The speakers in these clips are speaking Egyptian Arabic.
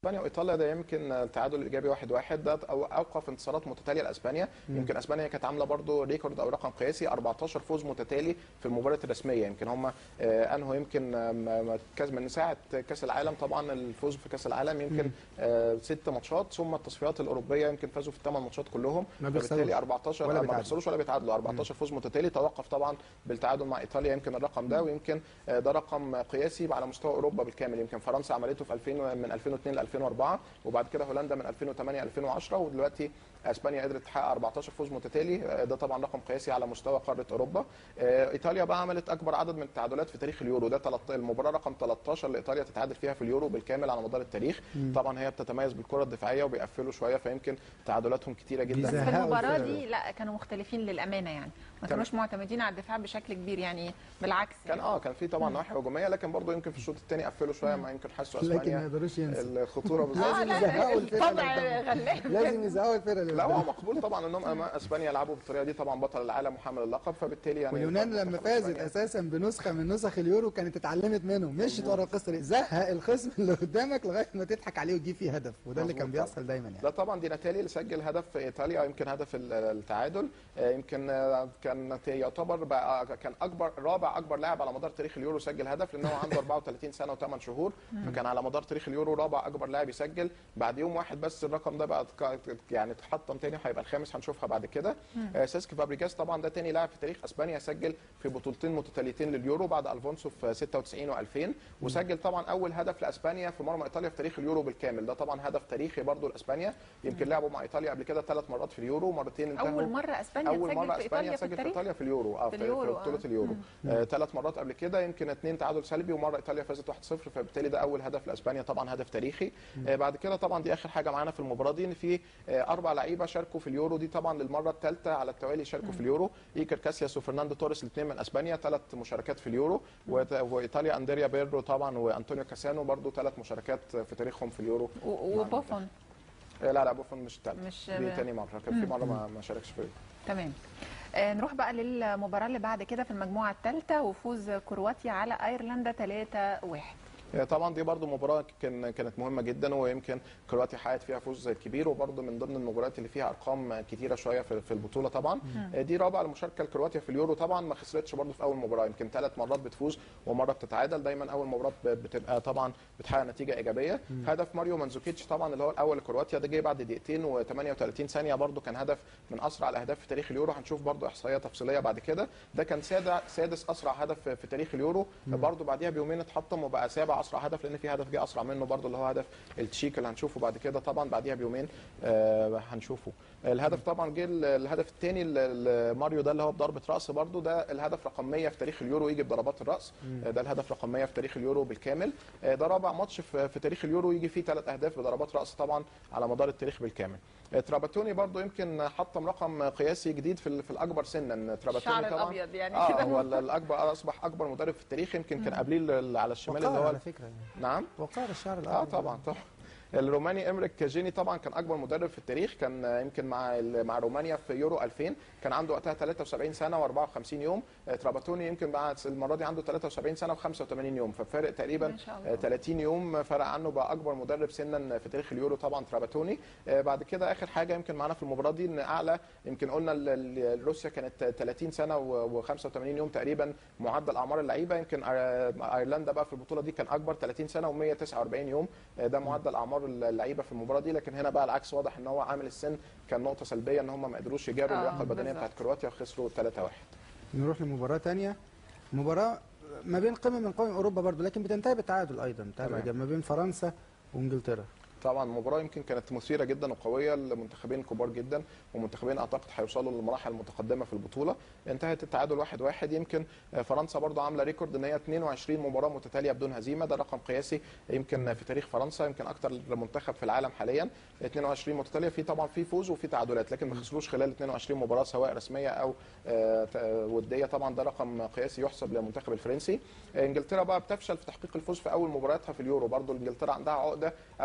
اسبانيا وايطاليا ده يمكن التعادل الايجابي 1-1 واحد واحد ده او اوقف انتصارات متتاليه لاسبانيا يمكن اسبانيا كانت عامله برضو ريكورد او رقم قياسي 14 فوز متتالي في المباريات الرسميه يمكن هم انهوا يمكن آم، كاس من ساعه كاس العالم طبعا الفوز في كاس العالم يمكن آه، ست ماتشات ثم التصفيات الاوروبيه يمكن فازوا في الثمان ماتشات كلهم ما فبالتالي بيخسروش 14 ولا ما بيتعادلوا. بيخسروش ولا بيتعادلوا 14 فوز متتالي توقف طبعا بالتعادل مع ايطاليا يمكن الرقم ده ويمكن آه، ده رقم قياسي على مستوى اوروبا بالكامل يمكن فرنسا عملته في 2000 من 2002 ل 2004 وبعد كده هولندا من 2008 2010 ودلوقتي اسبانيا قدرت تحقق 14 فوز متتالي آه، ده طبعا رقم قياسي على مستوى قاره اوروبا آه، ايطاليا بقى عملت اكبر عدد من التعادلات في تاريخ اليورو ده تلت- المباراه رقم 13 لايطاليا تتعادل فيها في اليورو بالكامل على مدار التاريخ طبعا هي بتتميز بالكره الدفاعيه وبيقفلوا شويه فيمكن تعادلاتهم كتيره جدا بس في بيزهقوا المباراه الفرقة. دي لا كانوا مختلفين للامانه يعني ما كان- كانوش معتمدين على الدفاع بشكل كبير يعني بالعكس كان يعني. اه كان في طبعا نواحي هجوميه لكن برضه يمكن في الشوط الثاني قفلوا شويه ما يمكن حسوا لكن ما اسبانيا يقدروش ينسوا الخطوره بالظبط اه لا يزهقوا الفرقة الطبع اللي قدامهم. غلاب لازم يزهقوا الفرقه اللي لا هو قدام. مقبول طبعا انهم امام اسبانيا يلعبوا بالطريقه دي طبعا بطل العالم وحامل اللقب فبالتالي يعني واليونان لما منتخب فازت إسبانيا. اساسا بنسخه من نسخ اليورو كانت اتعلمت منه مشيت ورا القصه دي زهق الخصم اللي قدامك لغايه ما تضحك عليه وتجيب فيه هدف وده اللي كان مظبوط بيحصل دايما يعني لا طبعا دي ناتالي اللي سجل هدف في ايطاليا يمكن هدف ال- التعادل آه، يمكن آه، كان يعتبر بقى كان اكبر رابع اكبر لاعب على مدار تاريخ اليورو سجل هدف لان هو عنده 34 سنه و8 شهور فكان على مدار تاريخ اليورو رابع اكبر لاعب يسجل بعد يوم واحد بس الرقم ده بقى ك- يعني اتحطم تاني وهيبقى الخامس هنشوفها بعد كده آه، سيسك فابريجاس طبعا ده تاني لاعب في تاريخ اسبانيا سجل في بطولتين متتاليتين لليورو بعد الفونسو في 96 و2000 وسجل طبعا اول هدف لاسبانيا في مرمى ايطاليا في تاريخ اليورو بالكامل ده طبعا هدف تاريخي برضو لاسبانيا يمكن لعبوا مع ايطاليا قبل كده ثلاث مرات في اليورو مرتين انتهوا اول مره اسبانيا اول تسجل مره في اسبانيا ايطاليا في سجل في التاريخ ايطاليا في اليورو اه في في, اليورو، في بطوله آه. اليورو آه ثلاث مرات قبل كده يمكن اثنين تعادل سلبي ومره ايطاليا فازت 1-0 فبالتالي ده اول هدف لاسبانيا طبعا هدف تاريخي آه بعد كده طبعا دي اخر حاجه معانا في المباراه دي ان في آه اربع لعيبه شاركوا في اليورو دي طبعا للمره الثالثه على التوالي شاركوا في اليورو ايكر كاسياس وفرناندو توريس الاثنين من اسبانيا ثلاث مشاركات في اليورو وت- وايطاليا اندريا بيرو طبعا وانطونيو كاسانو برضو ثلاث مشاركات في تاريخهم في اليورو و- وبوفون آه لا لا بوفون مش الثالث مش- دي تاني مره كان في مره ما ما شاركش في تمام آه، نروح بقى للمباراه اللي بعد كده في المجموعه الثالثه وفوز كرواتيا على ايرلندا 3-1 هي طبعا دي برضو مباراه كان كانت مهمه جدا ويمكن كرواتيا حققت فيها فوز كبير وبرضو من ضمن المباريات اللي فيها ارقام كتيره شويه في في البطوله طبعا دي رابع المشاركه لكرواتيا في اليورو طبعا ما خسرتش برضو في اول مباراه يمكن ثلاث مرات بتفوز ومره بتتعادل دايما اول مباراه ب- بتبقى طبعا بتحقق نتيجه ايجابيه هدف ماريو مانزوكيتش طبعا اللي هو الاول لكرواتيا ده جه بعد دقيقتين و38 ثانيه برضو كان هدف من اسرع الاهداف في تاريخ اليورو هنشوف برضو احصائيه تفصيليه بعد كده ده كان سادة سادس اسرع هدف في تاريخ اليورو برضو بعديها بيومين اتحطم وبقى سابع اسرع هدف لان في هدف جه اسرع منه برضو اللي هو هدف التشيك اللي هنشوفه بعد كده طبعا بعديها بيومين آه هنشوفه الهدف طبعا جه ال- الهدف الثاني ماريو ده اللي هو بضربه راس برضو ده الهدف رقم 100 في تاريخ اليورو يجي بضربات الراس آه ده الهدف رقم 100 في تاريخ اليورو بالكامل آه ده رابع ماتش في, في تاريخ اليورو يجي فيه ثلاث اهداف بضربات راس طبعا على مدار التاريخ بالكامل آه تراباتوني برضو يمكن حطم رقم قياسي جديد في, ال- في الاكبر سنا تراباتوني الشعر طبعا الابيض يعني اه كده هو ال- الاكبر اصبح اكبر مدرب في التاريخ يمكن كان قبليه ال- على الشمال اللي وقار هو على فكره يعني نعم وقار الشعر اه الابيض طبعا طبعا الروماني امريك جيني طبعا كان اكبر مدرب في التاريخ كان آه، يمكن مع ال- مع رومانيا في يورو 2000 كان عنده وقتها 73 سنه و54 يوم آه، تراباتوني يمكن بعد المره دي عنده 73 سنه و85 يوم ففارق تقريبا ما شاء الله. آه، 30 يوم فرق عنه بقى اكبر مدرب سنا في تاريخ اليورو طبعا تراباتوني آه، بعد كده اخر حاجه يمكن معانا في المباراه دي ان اعلى يمكن قلنا ال- ال- روسيا كانت 30 سنه و85 يوم تقريبا معدل اعمار اللعيبه يمكن آه، ايرلندا بقى في البطوله دي كان اكبر 30 سنه و149 يوم آه، ده معدل اعمار اللعيبه في المباراه دي لكن هنا بقى العكس واضح ان هو عامل السن كان نقطه سلبيه ان هم ما قدروش يجاروا آه، اللياقه البدنيه بالظبط. بتاعت كرواتيا وخسروا 3-1 نروح لمباراه ثانيه مباراه ما بين قمم من قمم اوروبا برضو لكن بتنتهي بالتعادل ايضا تعادل تمام. إيجابي ما بين فرنسا وانجلترا طبعا المباراه يمكن كانت مثيره جدا وقويه لمنتخبين كبار جدا ومنتخبين اعتقد هيوصلوا للمراحل المتقدمه في البطوله انتهت التعادل واحد واحد يمكن آه، فرنسا برضو عامله ريكورد ان هي 22 مباراه متتاليه بدون هزيمه ده رقم قياسي يمكن في تاريخ فرنسا يمكن اكتر منتخب في العالم حاليا 22 متتاليه في طبعا في فوز وفي تعادلات لكن ما خسروش خلال 22 مباراه سواء رسميه او آه، ت- آه، وديه طبعا ده رقم قياسي يحسب للمنتخب الفرنسي آه، انجلترا بقى بتفشل في تحقيق الفوز في اول مبارياتها في اليورو برضو انجلترا عندها عقده اول مباراه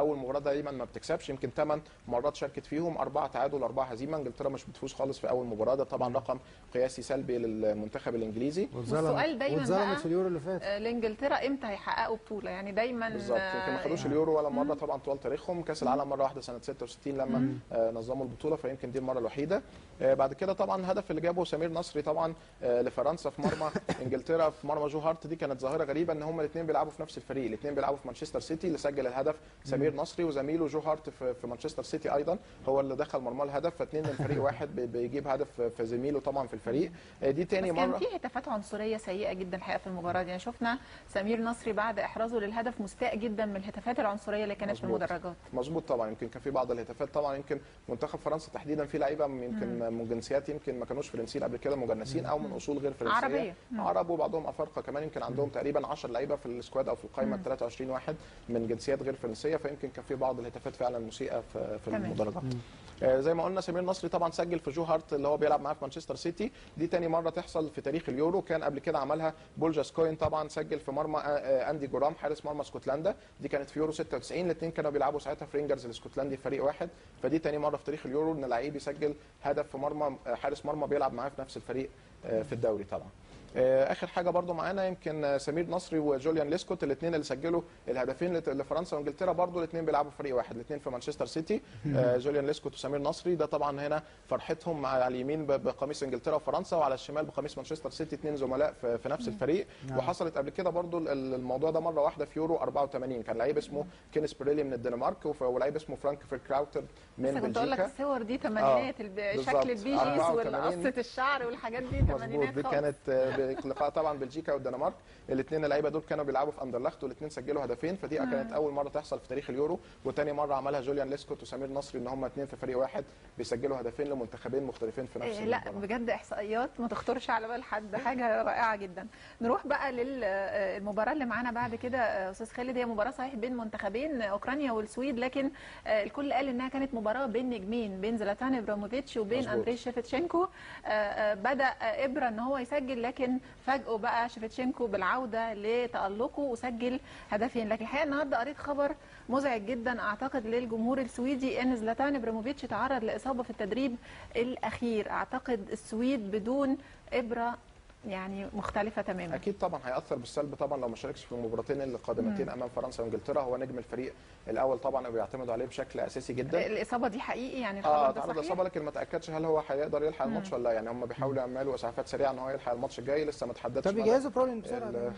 دايما ما بتكسبش يمكن 8 مرات شاركت فيهم اربعه تعادل اربعه هزيمه انجلترا مش بتفوز خالص في اول مباراه ده طبعا رقم قياسي سلبي للمنتخب الانجليزي والسؤال دايماً واتظلمت بقى- في اليورو اللي فات آه، لانجلترا امتى هيحققوا بطوله يعني دايما بالظبط يمكن ما خدوش آه، اليورو ولا مره طبعا طوال تاريخهم كاس العالم مره واحده سنه 66 لما آه، نظموا البطوله فيمكن دي المره الوحيده آه، بعد كده طبعا الهدف اللي جابه سمير نصري طبعا آه، لفرنسا في مرمى انجلترا في مرمى جو هارت دي كانت ظاهره غريبه ان هم الاثنين بيلعبوا في نفس الفريق الاثنين بيلعبوا في مانشستر سيتي اللي سجل الهدف سمير نصري وزميله جو هارت في في مانشستر سيتي ايضا هو اللي دخل مرمى الهدف فاثنين من فريق واحد بي- بيجيب هدف في زميله طبعا في الفريق آه، دي تاني بس كان مره في هتافات عنصريه سيئه جدا الحقيقه في المباراه دي يعني شفنا سمير نصري بعد احرازه للهدف مستاء جدا من الهتافات العنصريه اللي كانت في مظبوط. المدرجات مظبوط طبعا يمكن كان في بعض الهتافات طبعا يمكن منتخب فرنسا تحديدا في لعيبه يمكن من جنسيات يمكن ما كانوش فرنسيين قبل كده مجنسين او من اصول غير فرنسيه عربية. مم. عرب وبعضهم افارقه كمان يمكن عندهم تقريبا 10 لعيبه في السكواد او في القائمه 23 واحد من جنسيات غير فرنسيه فيمكن كان في بعض الهتافات فعلا مسيئه في في تمام. المدرجات آه، زي ما قلنا سمير نصري طبعا سجل في جو هارت اللي هو بيلعب معاه في مانشستر سيتي دي تاني مره تحصل في تاريخ اليورو كان قبل كده عملها بول جاسكوين طبعا سجل في مرمى آه، آه، اندي جورام حارس مرمى اسكتلندا دي كانت في يورو 96 الاثنين كانوا بيلعبوا ساعتها في رينجرز الاسكتلندي فريق واحد فدي تاني مره في تاريخ اليورو ان لعيب يسجل هدف في مرمى آه، حارس مرمى بيلعب معاه في نفس الفريق آه، في الدوري طبعا آه، اخر حاجه برضو معانا يمكن آه، سمير نصري وجوليان ليسكوت الاثنين اللي سجلوا الهدفين لت- لفرنسا وانجلترا برضو الاثنين بيلعبوا في فريق واحد الاثنين في مانشستر سيتي آه، جوليان ليسكوت وسمير نصري ده طبعا هنا فرحتهم مع على اليمين ب- بقميص انجلترا وفرنسا وعلى الشمال بقميص مانشستر سيتي اثنين زملاء في, في نفس الفريق نعم. وحصلت قبل كده برضو ال- ال- الموضوع ده مره واحده في يورو 84 كان لعيب اسمه كينيس بريلي من الدنمارك وف- ولعيب اسمه فرانك كراوتر من بس كنت اقول لك بلجيكا الصور دي تمانينات الب- بالظبط. شكل البيجيز 84. والقصه الشعر والحاجات دي مظبوط تمانينات دي خالص. كانت آه، بلقاء طبعا بلجيكا والدنمارك الاثنين اللعيبه دول كانوا بيلعبوا في اندرلخت والاثنين سجلوا هدفين فدي كانت اول مره تحصل في تاريخ اليورو وتاني مره عملها جوليان ليسكوت وسمير نصري ان هم اثنين في فريق واحد بيسجلوا هدفين لمنتخبين مختلفين في نفس إيه لا المباراة. بجد احصائيات ما تخطرش على بال حد حاجه رائعه جدا نروح بقى للمباراه اللي معانا بعد كده آه، استاذ خالد هي مباراه صحيح بين منتخبين آه، اوكرانيا والسويد لكن آه، الكل قال انها كانت مباراه بين نجمين بين زلاتان ابراموفيتش وبين مظبوط. اندري شيفتشينكو آه، آه، بدا آه، ابرا ان هو يسجل لكن فاجئه بقى شيفتشينكو بالعوده لتالقه وسجل هدفين لكن الحقيقه النهارده قريت خبر مزعج جدا اعتقد للجمهور السويدي ان زلاتان ابراموفيتش تعرض لاصابه في التدريب الاخير اعتقد السويد بدون ابره يعني مختلفه تماما اكيد طبعا هياثر بالسلب طبعا لو ما شاركش في المباراتين القادمتين امام فرنسا وانجلترا هو نجم الفريق الاول طبعا وبيعتمدوا عليه بشكل اساسي جدا الاصابه دي حقيقي يعني اه الخبر ده تعرض صحيح اصابه لكن ما تاكدش هل هو هيقدر يلحق الماتش ولا لا يعني هم بيحاولوا يعملوا اسعافات سريعه ان هو يلحق الماتش الجاي لسه ما تحددش طب مدى يجهزوا برولين بسرعه ال-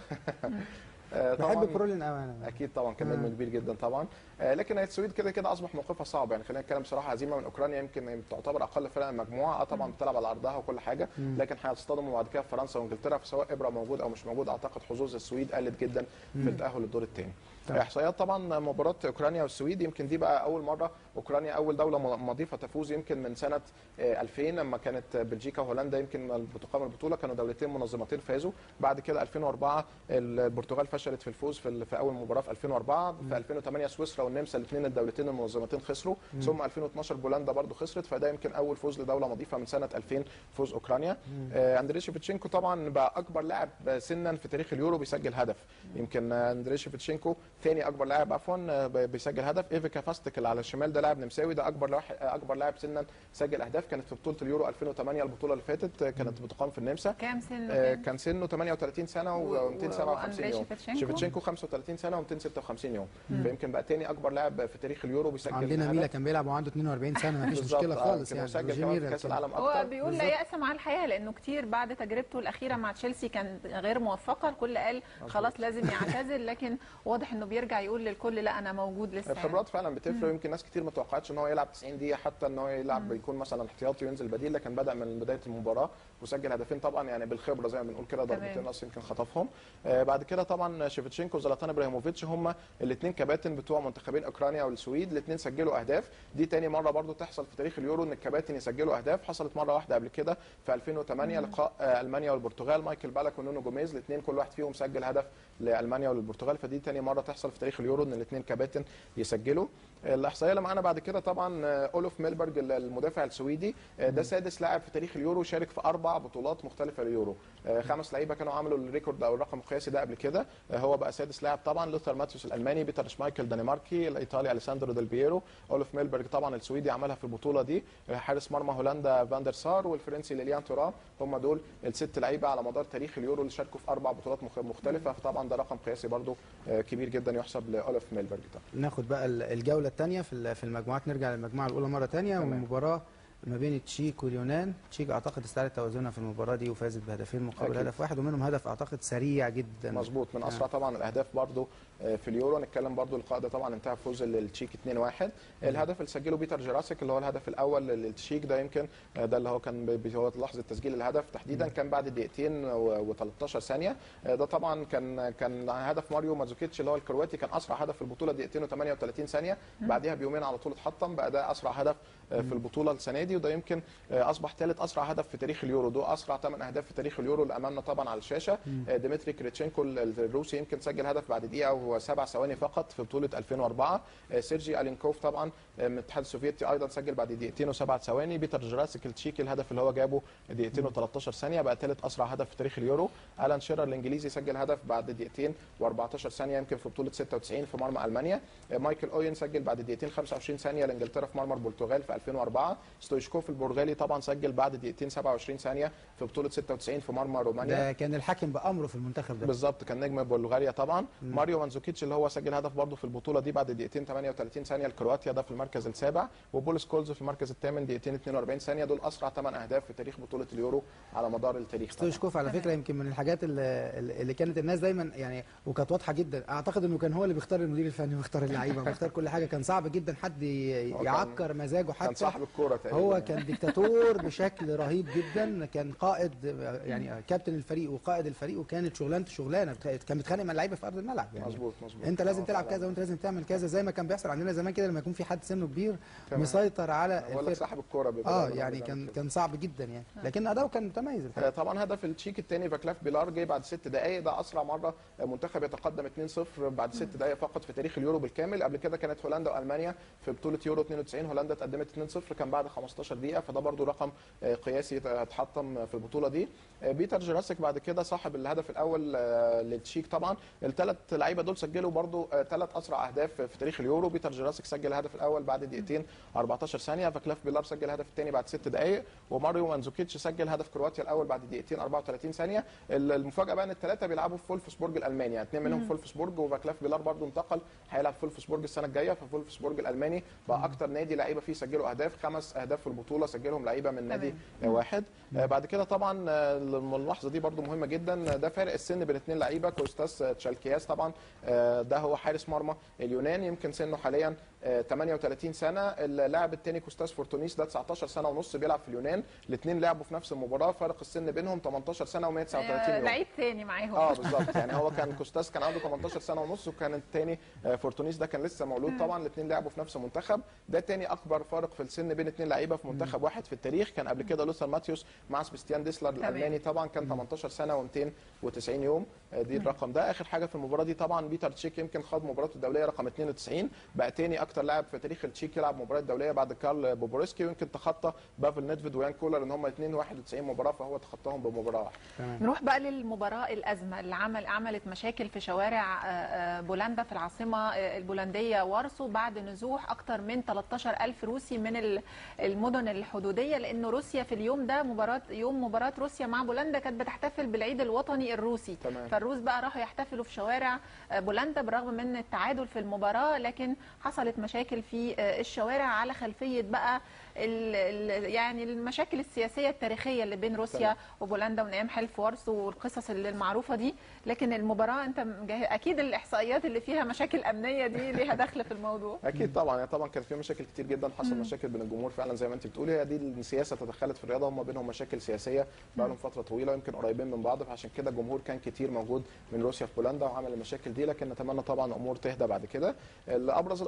آه، بحب طبعا برولين قوي انا اكيد طبعا كان نجم مم. كبير جدا طبعا آه، لكن السويد كده كده اصبح موقفها صعب يعني خلينا نتكلم بصراحه هزيمه من اوكرانيا يمكن تعتبر اقل فرق المجموعه اه طبعا بتلعب على ارضها وكل حاجه لكن هتصطدموا بعد كده في فرنسا وانجلترا فسواء ابره موجود او مش موجود اعتقد حظوظ السويد قلت جدا في التاهل للدور الثاني تمام. احصائيات طبعا مباراه اوكرانيا والسويد يمكن دي بقى اول مره اوكرانيا اول دوله م- مضيفه تفوز يمكن من سنه آه، 2000 لما كانت بلجيكا وهولندا يمكن تقام البطوله كانوا دولتين منظمتين فازوا بعد كده 2004 البرتغال فشلت في الفوز في ال- في اول مباراه في 2004 في 2008 سويسرا والنمسا الاثنين الدولتين المنظمتين خسروا ثم 2012 بولندا برضو خسرت فده يمكن اول فوز لدوله مضيفه من سنه 2000 فوز اوكرانيا آه، اندري شيفتشينكو طبعا بقى اكبر لاعب سنا في تاريخ اليورو بيسجل هدف يمكن آه، اندري شيفتشينكو ثاني اكبر لاعب عفوا آه، ب- بيسجل هدف ايفيكا فاستك اللي على الشمال ده لاعب نمساوي ده اكبر لاعب اكبر لاعب سنا سجل اهداف كانت في بطوله اليورو 2008 البطوله اللي فاتت آه، كانت بتقام في النمسا كام سن آه، كان؟ كان سنه 38 سنه و- و257 وأندري يوم شيفتشينكو؟ شيفتشينكو 35 سنه و256 يوم فيمكن بقى تاني اكبر لاعب في تاريخ اليورو بيسجل عندنا هدف. ميلا كان بيلعب وعنده 42 سنه مفيش بالظبط، مشكله آه، خالص يمكن يعني مسجل روجيه كمان في ميلا كاس كان- العالم هو اكتر بيقول لا يأس مع الحياه لانه كتير بعد تجربته الاخيره مع تشيلسي كان غير موفقه الكل قال خلاص لازم يعتزل لكن واضح انه بيرجع يقول للكل لا انا موجود لسه يعني. الخبرات فعلا بتفرق ويمكن ناس كتير ما توقعتش ان هو يلعب 90 دقيقه حتى ان هو يلعب بيكون مثلا احتياطي وينزل بديل لكن بدا من بدايه المباراه وسجل هدفين طبعا يعني بالخبره زي ما بنقول كده تمام. ضربتين راس يمكن خطفهم آه بعد كده طبعا شيفتشينكو وزلاتان ابراهيموفيتش هم الاثنين كباتن بتوع منتخبين اوكرانيا والسويد الاثنين سجلوا اهداف دي تاني مره برضو تحصل في تاريخ اليورو ان الكباتن يسجلوا اهداف حصلت مره واحده قبل كده في 2008 لقاء آه المانيا والبرتغال مايكل بالك ونونو جوميز الاثنين كل واحد فيهم سجل هدف لالمانيا وللبرتغال فدي تاني مره تحصل في تاريخ اليورو ان الاثنين كباتن يسجلوا الاحصائيه اللي معانا بعد كده طبعا آه، اولوف ميلبرج المدافع السويدي آه، ده سادس لاعب في تاريخ اليورو شارك في اربع بطولات مختلفه لليورو آه، خمس لعيبه كانوا عملوا الريكورد او الرقم القياسي ده قبل كده آه، هو بقى سادس لاعب طبعا لوثر ماتيوس الالماني بيتر شمايكل الدنماركي الايطالي اليساندرو ديل بييرو اولوف ميلبرج طبعا السويدي عملها في البطوله دي آه، حارس مرمى هولندا فاندر سار والفرنسي ليليان تورام هم دول الست لعيبه على مدار تاريخ اليورو اللي شاركوا في اربع بطولات مخ- مختلفه فطبعا ده رقم قياسي برضو آه، كبير جدا يحسب لاولوف ميلبرج طبعا ناخد بقى ال- الجوله الثانيه في ال- في المجموعات نرجع للمجموعه الاولى مره ثانيه تمام. والمباراه ما بين التشيك واليونان التشيك اعتقد استعادت توازنها في المباراه دي وفازت بهدفين مقابل أكيد. هدف واحد ومنهم هدف اعتقد سريع جدا مظبوط من آه. اسرع طبعا الاهداف برضو آه، في اليورو نتكلم برضو اللقاء ده طبعا انتهى بفوز التشيك 2-1 الهدف اللي سجله بيتر جراسيك اللي هو الهدف الاول للتشيك ده يمكن آه، ده اللي هو كان ب- ب- هو لحظه تسجيل الهدف تحديدا كان بعد دقيقتين و13 ثانيه آه، ده طبعا كان كان هدف ماريو مازوكيتش اللي هو الكرواتي كان اسرع هدف في البطوله دقيقتين و38 ثانيه بعديها بيومين على طول اتحطم بقى ده اسرع هدف آه، في البطوله السنه دي وده يمكن آه، اصبح ثالث اسرع هدف في تاريخ اليورو ده اسرع 8 اهداف في تاريخ اليورو اللي امامنا طبعا على الشاشه آه، ديمتري كريتشينكو ال- الروسي يمكن سجل هدف بعد دقيقه وسبع ثواني فقط في بطوله 2004 آه، سيرجي الينكوف طبعا آه، من الاتحاد السوفيتي ايضا سجل بعد دقيقتين وسبع ثواني بيتر جراسيك التشيكي الهدف اللي هو جابه دقيقتين و13 ثانيه بقى ثالث اسرع هدف في تاريخ اليورو الان شيرر الانجليزي سجل هدف بعد دقيقتين و14 ثانيه يمكن في بطوله 96 في مرمى المانيا آه، مايكل اوين سجل بعد دقيقتين 25 ثانيه لانجلترا في مرمى البرتغال في 2004 ستويشكوف البرتغالي طبعا سجل بعد دقيقتين 27 ثانيه في بطوله 96 في مرمى رومانيا ده كان الحاكم بامره في المنتخب ده بالظبط كان نجم بلغاريا طبعا ماريو مانزوكيتش اللي هو سجل هدف برضه في البطوله دي بعد دقيقتين 38 ثانيه لكرواتيا ده في المركز السابع وبول سكولز في المركز الثامن دقيقتين 42 ثانيه دول اسرع 8 اهداف في تاريخ بطوله اليورو على مدار التاريخ طبعاً. ستويشكوف على فكره يمكن من الحاجات اللي, اللي كانت الناس دايما يعني وكانت واضحه جدا اعتقد انه كان هو اللي بيختار المدير الفني ويختار اللعيبه ويختار كل حاجه كان صعب جدا حد ي- هو كان- يعكر مزاجه حتى كان صاحب الكوره تقريبا هو كان ديكتاتور بشكل رهيب جدا كان قائد يعني كابتن الفريق وقائد الفريق وكانت شغلانته شغلانه كان بيتخانق مع اللعيبه في ارض الملعب يعني مظبوط مظبوط انت لازم آه، تلعب فعلاً. كذا وانت لازم تعمل كذا زي ما كان بيحصل عندنا زمان كده لما يكون في حد سنه كبير تمام. مسيطر على بقول لك الفرقه صاحب الكوره بيبقى اه دايماً يعني بيعمل كان كده. كان صعب جدا يعني لكن اداؤه كان متميز الحقيقه آه، طبعا هدف التشيك الثاني فاكلاف بيلار جه بعد ست دقائق ده اسرع مره منتخب يتقدم 2-0 بعد ست دقائق فقط في تاريخ اليورو بالكامل قبل كده كانت هولندا والمانيا في بطوله يورو 92 هولندا اتقدمت 2-0 كان بعد 15 دقيقه فده برضو رقم آه، قياسي اتحطم في البطوله دي آه، بيتر جراسيك بعد كده صاحب الهدف الاول آه، للتشيك طبعا الثلاث لعيبه دول سجلوا برضو ثلاث اسرع اهداف في تاريخ اليورو بيتر جراسيك سجل الهدف الاول بعد دقيقتين 14 ثانيه فاكلاف بيلار سجل الهدف الثاني بعد ست دقائق وماريو مانزوكيتش سجل هدف كرواتيا الاول بعد دقيقتين 34 ثانيه المفاجاه بقى ان الثلاثه بيلعبوا في فولفسبورج الالماني يعني اثنين منهم فولفسبورج وفاكلاف بيلار برضو انتقل هيلعب في فولفسبورج السنه الجايه ففولفسبورج الالماني بقى اكتر نادي لعيبه فيه سجلوا اهداف خمس اهداف في البطوله سجلهم لعيبه من نادي واحد آه، بعد كده طبعا آه، اللحظه دي برضو مهمه جدا ده فارق السن بين اثنين لعيبه كوستاس تشالكياس طبعا آه، ده هو حارس مرمى اليونان يمكن سنه حاليا آه، 38 سنه اللاعب الثاني كوستاس فورتونيس ده 19 سنه ونص بيلعب في اليونان الاثنين لعبوا في نفس المباراه فرق السن بينهم 18 سنه و139 آه، يوم لعيب تاني معاهم اه بالظبط يعني هو كان كوستاس كان عنده 18 سنه ونص وكان الثاني فورتونيس ده كان لسه مولود طبعا الاثنين لعبوا في نفس المنتخب ده تاني اكبر فارق في السن بين اثنين لعيبه في منتخب واحد في التاريخ كان قبل كده لوثر ماتيوس مع سبيستيان ديسلر تمام. الالماني طبعا كان 18 سنه و290 يوم آه، دي الرقم ده اخر حاجه في المباراه دي طبعا بيتر تشيك يمكن خاض مباراته الدوليه رقم 92 بقى تاني اكتر لاعب في تاريخ التشيك يلعب مباراه دوليه بعد كارل بوبورسكي ويمكن تخطى بافل نيدفيد ويان كولر ان هم الاثنين 91 مباراه فهو تخطاهم بمباراه واحده تمام نروح بقى للمباراة الأزمة اللي عمل عملت مشاكل في شوارع آه، آه، بولندا في العاصمة آه، البولندية وارسو بعد نزوح أكثر من 13 ألف روسي من ال- المدن الحدودية لأن روسيا في اليوم ده مباراة يوم مباراة روسيا مع بولندا كانت بتحتفل بالعيد الوطني الروسي تمام. فالروس بقى راحوا يحتفلوا في شوارع آه، بولندا بالرغم من التعادل في المباراة لكن حصلت مشاكل في آه، الشوارع على خلفية بقى ال- ال- يعني المشاكل السياسية التاريخية اللي بين روسيا تمام. وبولندا من ايام حلف وارسو والقصص اللي المعروفه دي لكن المباراه انت مجه- اكيد الاحصائيات اللي فيها مشاكل امنيه دي ليها دخل في الموضوع اكيد طبعا يعني طبعا كان في مشاكل كتير جدا حصل مشاكل بين الجمهور فعلا زي ما انت بتقولي هي دي السياسه تدخلت في الرياضه هم بينهم مشاكل سياسيه بقى لهم فتره طويله يمكن قريبين من بعض فعشان كده الجمهور كان كتير موجود من روسيا في بولندا وعمل المشاكل دي لكن نتمنى طبعا امور تهدى بعد كده ابرز الارقام اللي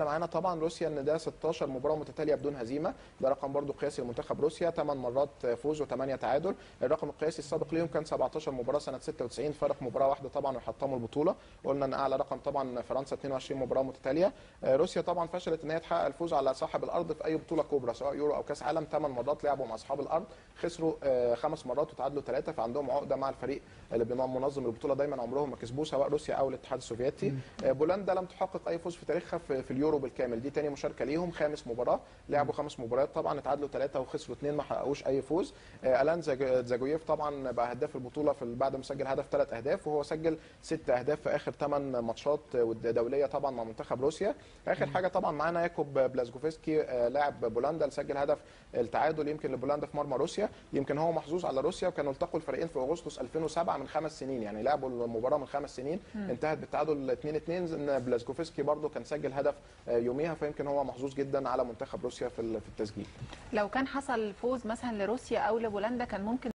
معانا طبعا روسيا ان ده 16 مباراه متتاليه بدون هزيمه ده رقم برضو قياسي لمنتخب روسيا 8 مرات فوز و8 تعادل الرقم القياسي السابق ليهم كان 17 مباراه سنه 96 فرق مباراه واحده طبعا وحطموا البطوله قلنا ان اعلى رقم طبعا فرنسا 22 مباراه متتاليه آه، روسيا طبعا فشلت ان هي تحقق الفوز على صاحب الارض في اي بطوله كبرى سواء يورو او كاس عالم 8 مرات لعبوا مع اصحاب الارض خسروا آه، خمس مرات وتعادلوا ثلاثه فعندهم عقده مع الفريق اللي بينام منظم البطوله دايما عمرهم ما كسبوه سواء روسيا او الاتحاد السوفيتي آه، بولندا لم تحقق اي فوز في تاريخها في, في اليورو بالكامل دي تاني مشاركه ليهم خامس مباراه لعبوا خمس مباريات طبعا اتعادلوا ثلاثه وخسروا اثنين ما حققوش اي فوز آه، الان زاج- زاجويف طبعا بقى هداف البطوله في بعد ما سجل هدف ثلاث اهداف وهو سجل ست اهداف في اخر ثمان ماتشات دوليه طبعا مع منتخب روسيا اخر حاجه طبعا معانا ياكوب بلازجوفسكي آه، لاعب بولندا اللي سجل هدف التعادل يمكن لبولندا في مرمى روسيا يمكن هو محظوظ على روسيا وكانوا التقوا الفريقين في اغسطس 2007 من خمس سنين يعني لعبوا المباراه من خمس سنين انتهت بالتعادل 2 2 ان بلازجوفسكي برضو كان سجل هدف آه، يوميها فيمكن هو محظوظ جدا على منتخب روسيا في ال- في التسجيل لو كان حصل فوز مثلا لروسيا او لبولندا كان ممكن